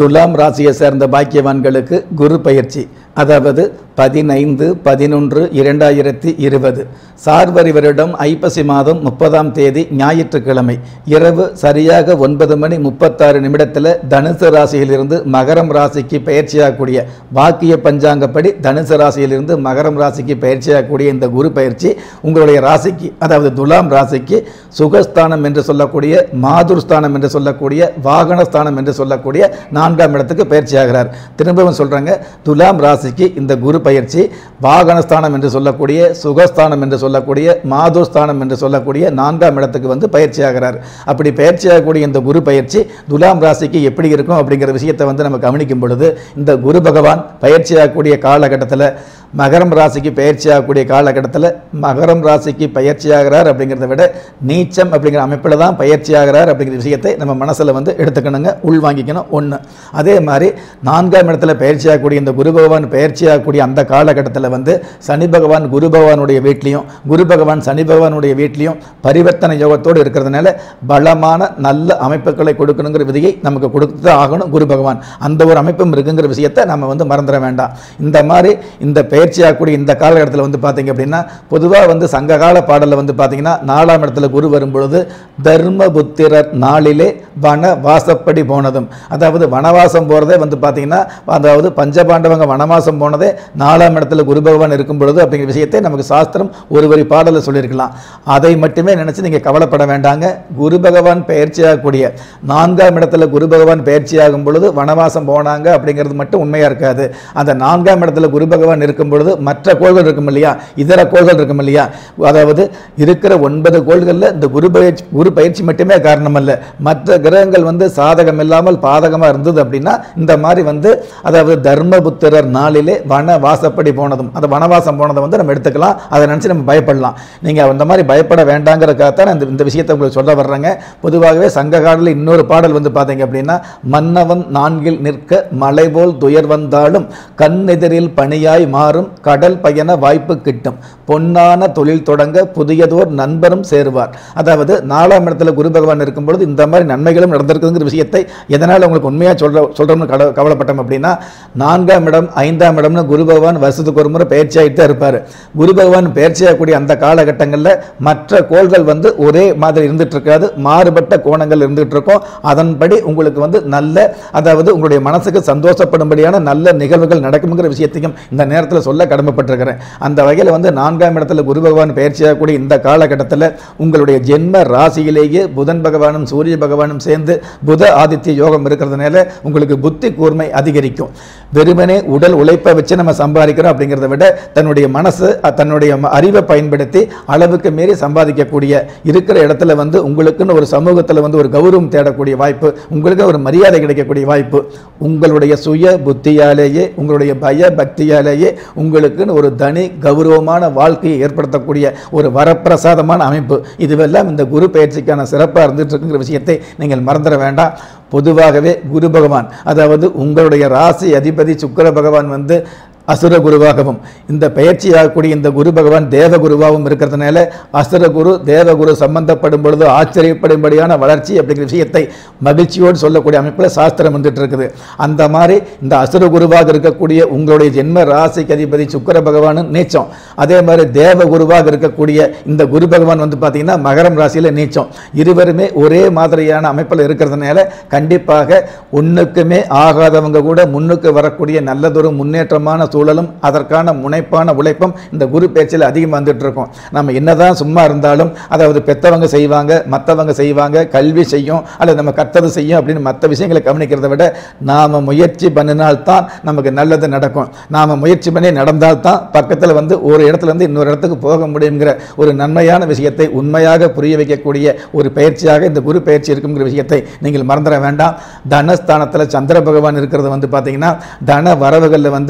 துலாம் ராசியை சேர்ந்த பாக்கியவான்களுக்கு குரு பயிற்சி அதாவது பதினைந்து பதினொன்று இரண்டாயிரத்தி இருபது சார்வரி வருடம் ஐப்பசி மாதம் முப்பதாம் தேதி ஞாயிற்றுக்கிழமை இரவு சரியாக ஒன்பது மணி முப்பத்தாறு நிமிடத்தில் தனுசு ராசியிலிருந்து மகரம் ராசிக்கு பயிற்சியாகக்கூடிய வாக்கிய பஞ்சாங்கப்படி தனுசு ராசியிலிருந்து மகரம் ராசிக்கு பயிற்சியாகக்கூடிய இந்த குரு பயிற்சி உங்களுடைய ராசிக்கு அதாவது துலாம் ராசிக்கு சுகஸ்தானம் என்று சொல்லக்கூடிய மாதுர்ஸ்தானம் என்று சொல்லக்கூடிய வாகனஸ்தானம் என்று சொல்லக்கூடிய நான்காம் இடத்துக்கு பயிற்சியாகிறார் திரும்பவும் சொல்றாங்க துலாம் ராசிக்கு இந்த குரு பயிற்சி வாகனஸ்தானம் என்று சொல்லக்கூடிய சுகஸ்தானம் என்று சொல்லக்கூடிய மாதுஸ்தானம் என்று சொல்லக்கூடிய நான்காம் இடத்துக்கு வந்து பயிற்சியாகிறார் அப்படி பயிற்சியாகக்கூடிய இந்த குரு பயிற்சி துலாம் ராசிக்கு எப்படி இருக்கும் அப்படிங்கிற விஷயத்தை வந்து நம்ம கவனிக்கும் பொழுது இந்த குரு பகவான் பயிற்சியாகக்கூடிய காலகட்டத்தில் மகரம் ராசிக்கு பயிற்சியாகக்கூடிய காலகட்டத்தில் மகரம் ராசிக்கு பயிற்சியாகிறார் அப்படிங்கிறத விட நீச்சம் அப்படிங்கிற அமைப்பில் தான் பயிற்சியாகிறார் அப்படிங்கிற விஷயத்தை நம்ம மனசில் வந்து எடுத்துக்கணுங்க உள்வாங்கிக்கணும் ஒன்று அதே மாதிரி நான்காம் இடத்துல பயிற்சியாகக்கூடிய இந்த குரு பகவான் பயிற்சியாகக்கூடிய அந்த காலகட்டத்தில் வந்து சனி பகவான் குரு பகவானுடைய வீட்லேயும் குரு பகவான் சனி பகவானுடைய வீட்லேயும் பரிவர்த்தனை யோகத்தோடு இருக்கிறதுனால பலமான நல்ல அமைப்புகளை கொடுக்கணுங்கிற விதியை நமக்கு கொடுத்து தான் ஆகணும் குரு பகவான் அந்த ஒரு அமைப்பும் இருக்குங்கிற விஷயத்தை நம்ம வந்து மறந்துட வேண்டாம் இந்த மாதிரி இந்த பயிற்சியாகக்கூடிய இந்த காலகட்டத்தில் வந்து பார்த்தீங்க அப்படின்னா பொதுவாக வந்து சங்ககால பாடலில் வந்து பார்த்தீங்கன்னா நாலாம் இடத்துல குரு வரும்பொழுது தர்மபுத்திரர் நாளிலே வன வாசப்படி போனதும் அதாவது வனவாசம் போகிறதே வந்து பார்த்தீங்கன்னா அதாவது பஞ்சபாண்டவங்க வனவாசம் போனதே நாலாம் இடத்துல குரு பகவான் இருக்கும் பொழுது அப்படிங்கிற விஷயத்தை நமக்கு சாஸ்திரம் ஒரு வரி பாடலில் சொல்லியிருக்கலாம் அதை மட்டுமே நினச்சி நீங்கள் கவலைப்பட வேண்டாங்க குரு பகவான் பயிற்சியாகக்கூடிய நான்காம் இடத்துல குரு பகவான் பயிற்சியாகும் பொழுது வனவாசம் போனாங்க அப்படிங்கிறது மட்டும் உண்மையாக இருக்காது அந்த நான்காம் இடத்துல குரு பகவான் இருக்கும் பொழுது மற்ற கோள்கள் இருக்கும் இல்லையா இதர கோள்கள் இருக்கும் இல்லையா அதாவது இருக்கிற ஒன்பது கோள்களில் இந்த குரு பயிற்சி குரு பயிற்சி மட்டுமே காரணம் அல்ல மற்ற கிரகங்கள் வந்து சாதகம் இல்லாமல் பாதகமாக இருந்தது அப்படின்னா இந்த மாதிரி வந்து அதாவது தர்மபுத்திரர் நாளிலே வன வாசப்படி போனதும் அந்த வனவாசம் போனதை வந்து நம்ம எடுத்துக்கலாம் அதை நினச்சி நம்ம பயப்படலாம் நீங்கள் அந்த மாதிரி பயப்பட வேண்டாங்கிறதுக்காகத்தான் நான் இந்த இந்த விஷயத்தை உங்களுக்கு சொல்ல வர்றேங்க பொதுவாகவே சங்க காலில் இன்னொரு பாடல் வந்து பார்த்தீங்க அப்படின்னா மன்னவன் நான்கில் நிற்க மலை போல் துயர் வந்தாலும் கண்ணெதிரில் பணியாய் மாறும் கடல் பயண வாய்ப்பு கிட்டும் பொன்னான தொழில் தொடங்க புதியதோர் நண்பரும் சேருவார் அதாவது நாலாம் இடத்துல குரு பகவான் இருக்கும் பொழுது இந்த மாதிரி நன்மைகளும் நடந்திருக்குங்கிற விஷயத்தை எதனால் உங்களுக்கு உண்மையாக சொல்ற சொல்கிறோம்னு கட கவலைப்பட்டோம் அப்படின்னா நான்காம் இடம் ஐந்தாம் இடம்னு குரு பகவான் வருஷத்துக்கு ஒரு முறை பயிற்சியாகிட்டு தான் இருப்பார் குரு பகவான் பயிற்சியாகக்கூடிய அந்த காலகட்டங்களில் மற்ற கோள்கள் வந்து ஒரே மாதிரி இருந்துட்டு இருக்காது மாறுபட்ட கோணங்கள் இருந்துட்டு இருக்கும் அதன்படி உங்களுக்கு வந்து நல்ல அதாவது உங்களுடைய மனசுக்கு சந்தோஷப்படும்படியான நல்ல நிகழ்வுகள் நடக்குங்கிற விஷயத்தையும் இந்த நேரத்தில் சொல்ல கடமைப்பட்டிருக்கிறேன் அந்த வகையில் வந்து நான்காம் இடத்துல குரு பகவான் பயிற்சியாகக்கூடிய இந்த காலகட்டத்தில் உங்களுடைய ஜென்ம ராசியிலேயே புதன் பகவானும் சூரிய பகவானும் சேர்ந்து புத ஆதித்ய யோகம் இருக்கிறதுனால உங்களுக்கு புத்தி கூர்மை அதிகரிக்கும் வெறுமனே உடல் உழைப்பை வச்சு நம்ம சம்பாதிக்கிறோம் அப்படிங்கிறத விட தன்னுடைய மனசு அஹ், தன்னுடைய ம- அறிவை பயன்படுத்தி அளவுக்கு மீறி சம்பாதிக்கக்கூடிய இருக்கிற இடத்துல வந்து உங்களுக்குன்னு ஒரு சமூகத்தில் வந்து ஒரு கௌரவம் தேடக்கூடிய வாய்ப்பு உங்களுக்கு ஒரு மரியாதை கிடைக்கக்கூடிய வாய்ப்பு உங்களுடைய சுய புத்தியாலேயே உங்களுடைய பய பக்தியாலேயே உங்களுக்குன்னு ஒரு தனி கௌரவமான வாழ்க்கையை ஏற்படுத்தக்கூடிய ஒரு வரப்பிரசாதமான அமைப்பு இதுவெல்லாம் இந்த குரு பயிற்சிக்கான சிறப்பாக இருந்துட்டு இருக்குங்கிற விஷயத்தை நீங்கள் மறந்துட வேண்டாம் பொதுவாகவே குரு பகவான் அதாவது உங்களுடைய ராசி அதிபதி சுக்கிர பகவான் வந்து அசுர குருவாகவும் இந்த பயிற்சியாகக்கூடிய இந்த குரு பகவான் தேவ குருவாகவும் இருக்கிறதுனால அசுர குரு தேவகுரு சம்பந்தப்படும் பொழுது ஆச்சரியப்படும்படியான வளர்ச்சி அப்படிங்கிற விஷயத்தை மகிழ்ச்சியோடு சொல்லக்கூடிய அமைப்பில் சாஸ்திரம் வந்துட்டு இருக்குது அந்த மாதிரி இந்த அசுர குருவாக இருக்கக்கூடிய உங்களுடைய ஜென்ம ராசிக்கு அதிபதி சுக்கிர பகவானும் நீச்சம் அதே மாதிரி தேவ குருவாக இருக்கக்கூடிய இந்த குரு பகவான் வந்து பார்த்தீங்கன்னா மகரம் ராசியில் நீச்சம் இருவருமே ஒரே மாதிரியான அமைப்பில் இருக்கிறதுனால கண்டிப்பாக ஒன்றுக்குமே ஆகாதவங்க கூட முன்னுக்கு வரக்கூடிய நல்லதொரு முன்னேற்றமான சூழலும் அதற்கான முனைப்பான உழைப்பும் இந்த குரு பேச்சில் அதிகமாக வந்துட்டு இருக்கும் நம்ம என்னதான் சும்மா இருந்தாலும் அதாவது பெத்தவங்க செய்வாங்க மற்றவங்க செய்வாங்க கல்வி செய்யும் அல்லது நம்ம கற்றது செய்யும் அப்படின்னு மற்ற விஷயங்களை கவனிக்கிறதை விட நாம் முயற்சி பண்ணினால்தான் நமக்கு நல்லது நடக்கும் நாம் முயற்சி பண்ணி நடந்தால்தான் பக்கத்தில் வந்து ஒரு இடத்துல இருந்து இன்னொரு இடத்துக்கு போக முடியுங்கிற ஒரு நன்மையான விஷயத்தை உண்மையாக புரிய வைக்கக்கூடிய ஒரு பயிற்சியாக இந்த குரு பயிற்சி இருக்குங்கிற விஷயத்தை நீங்கள் மறந்துட வேண்டாம் தனஸ்தானத்தில் சந்திர பகவான் இருக்கிறது வந்து பார்த்தீங்கன்னா தன வரவுகளில் வந்து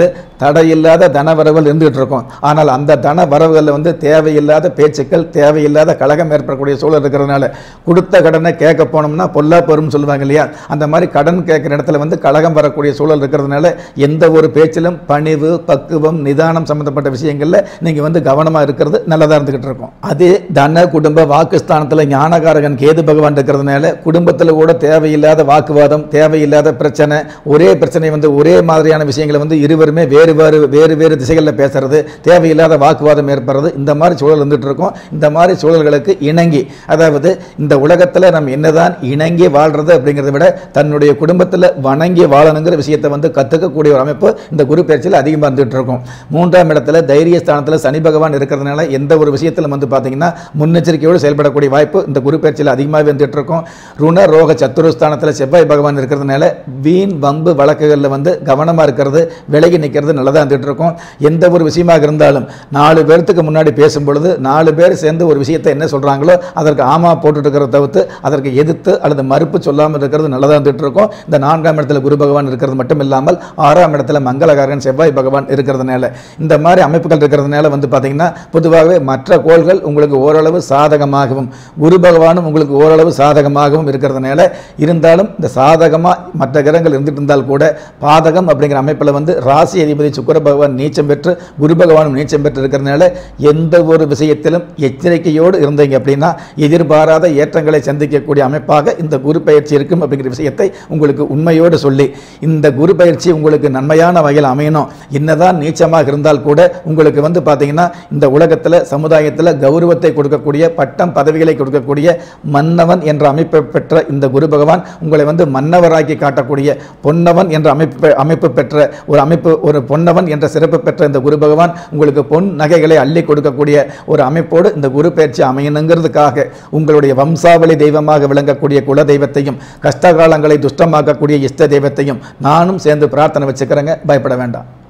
தடையில்லாத தன வரவுகள் இருந்துகிட்டு இருக்கும் ஆனால் அந்த தன வரவுகளில் வந்து தேவையில்லாத பேச்சுக்கள் தேவையில்லாத கழகம் ஏற்படக்கூடிய சூழல் இருக்கிறதுனால கொடுத்த கடனை கேட்க போனோம்னா பொல்லா பெறும் சொல்லுவாங்க இல்லையா அந்த மாதிரி கடன் கேட்குற இடத்துல வந்து கழகம் வரக்கூடிய சூழல் இருக்கிறதுனால எந்த ஒரு பேச்சிலும் பணிவு பக்குவம் நிதானம் சம்பந்தப்பட்ட விஷயங்களில் நீங்கள் வந்து கவனமாக இருக்கிறது நல்லதாக இருந்துகிட்டு இருக்கும் அதே தன குடும்ப வாக்குஸ்தானத்தில் ஞானகாரகன் கேது பகவான் இருக்கிறதுனால குடும்பத்தில் கூட தேவையில்லாத வாக்குவாதம் தேவையில்லாத பிரச்சனை ஒரே பிரச்சனை வந்து ஒரே மாதிரியான விஷயங்களை வந்து இருவருமே வேறு வேறு வேறு வேறு திசைகளில் பேசுறது தேவையில்லாத வாக்குவாதம் ஏற்படுறது இந்த மாதிரி சூழல் வந்துட்டு இருக்கும் இந்த மாதிரி சூழல்களுக்கு இணங்கி அதாவது இந்த உலகத்தில் நம்ம என்னதான் இணங்கி வாழ்றது அப்படிங்கிறத விட தன்னுடைய குடும்பத்தில் வணங்கி வாழணுங்கிற விஷயத்தை வந்து கற்றுக்கக்கூடிய ஒரு அமைப்பு இந்த குரு பயிற்சியில் அதிகமாக இருந்துகிட்டு இருக்கும் மூன்றாம் இடத்துல தைரிய ஸ்தானத்தில் சனி பகவான் இருக்கிறதுனால எந்த ஒரு விஷயத்தில் வந்து பார்த்தீங்கன்னா முன்னெச்சரிக்கையோடு செயல்படக்கூடிய வாய்ப்பு இந்த குரு பயிற்சியில் அதிகமாக வந்துட்டு இருக்கும் ருண ரோக சத்துருஸ்தானத்தில் செவ்வாய் பகவான் இருக்கிறதுனால வீண் வம்பு வழக்குகளில் வந்து கவனமாக இருக்கிறது விலகி நிற்கிறது நல்லதாக இருந்துகிட்டு இருக்கும் எந்த ஒரு விஷயமாக இருந்தாலும் நாலு பேர்த்துக்கு முன்னாடி பேசும் பொழுது நாலு பேர் சேர்ந்து ஒரு விஷயத்தை என்ன சொல்கிறாங்களோ அதற்கு ஆமா போட்டுட்டு இருக்கிறத தவிர்த்து அதற்கு எதிர்த்து அல்லது மறுப்பு சொல்லாமல் இருக்கிறது நல்லதாக இருந்துட்டு இருக்கும் இந்த நான்காம் இடத்துல குரு பகவான் இருக்கிறது மட்டும் இல்லாமல் ஆறாம் இடத்துல மங்களகாரன் செவ்வாய் பகவான் இருக்கிறதுனால இந்த மாதிரி அமைப்புகள் இருக்கிறதுனால வந்து பார்த்தீங்கன்னா பொதுவாகவே மற்ற கோள்கள் உங்களுக்கு ஓரளவு சாதகமாகவும் குரு பகவானும் உங்களுக்கு ஓரளவு சாதகமாகவும் இருக்கிறதுனால இருந்தாலும் இந்த சாதகமாக மற்ற கிரகங்கள் இருந்துட்டு இருந்தால் கூட பாதகம் அப்படிங்கிற அமைப்பில் வந்து ராசி அதிபதி சுக்கிர பகவான் நீச்சம் பெற்று குரு பகவானும் நீச்சம் பெற்று இருக்கிறதுனால எந்த ஒரு விஷயத்திலும் எச்சரிக்கையோடு இருந்தீங்க அப்படின்னா எதிர்பாராத ஏற்றங்களை சந்திக்கக்கூடிய அமைப்பாக இந்த குரு பயிற்சி இருக்கும் அப்படிங்கிற விஷயத்தை உங்களுக்கு உண்மையோடு சொல்லி இந்த குரு பயிற்சி உங்களுக்கு நன்மையான வகையில் அமையணும் என்னதான் நீச்சமாக இருந்தால் கூட உங்களுக்கு வந்து பார்த்தீங்கன்னா இந்த உலகத்தில் சமுதாயத்தில் கௌரவத்தை கொடுக்கக்கூடிய பட்டம் பதவிகளை கொடுக்கக்கூடிய மன்னவன் என்ற அமைப்பை பெற்ற இந்த குரு பகவான் உங்களை வந்து மன்னவராக்கி காட்டக்கூடிய பொன்னவன் என்ற அமைப்பு அமைப்பு பெற்ற ஒரு அமைப்பு ஒரு பொன்னவன் என்ற சிறப்பு பெற்ற இந்த குரு பகவான் உங்களுக்கு பொன் நகைகளை அள்ளி கொடுக்கக்கூடிய ஒரு அமைப்போடு இந்த குரு பயிற்சி அமையணுங்கிறதுக்காக உங்களுடைய வம்சாவளி தெய்வமாக விளங்கக்கூடிய குல தெய்வத்தையும் கஷ்டகாலங்களை துஷ்டமாக்கக்கூடிய இஷ்ட தெய்வத்தையும் நானும் சேர்ந்து பிரார்த்தனை வச்சுக்கிறேங்க பயப்பட வேண்டாம்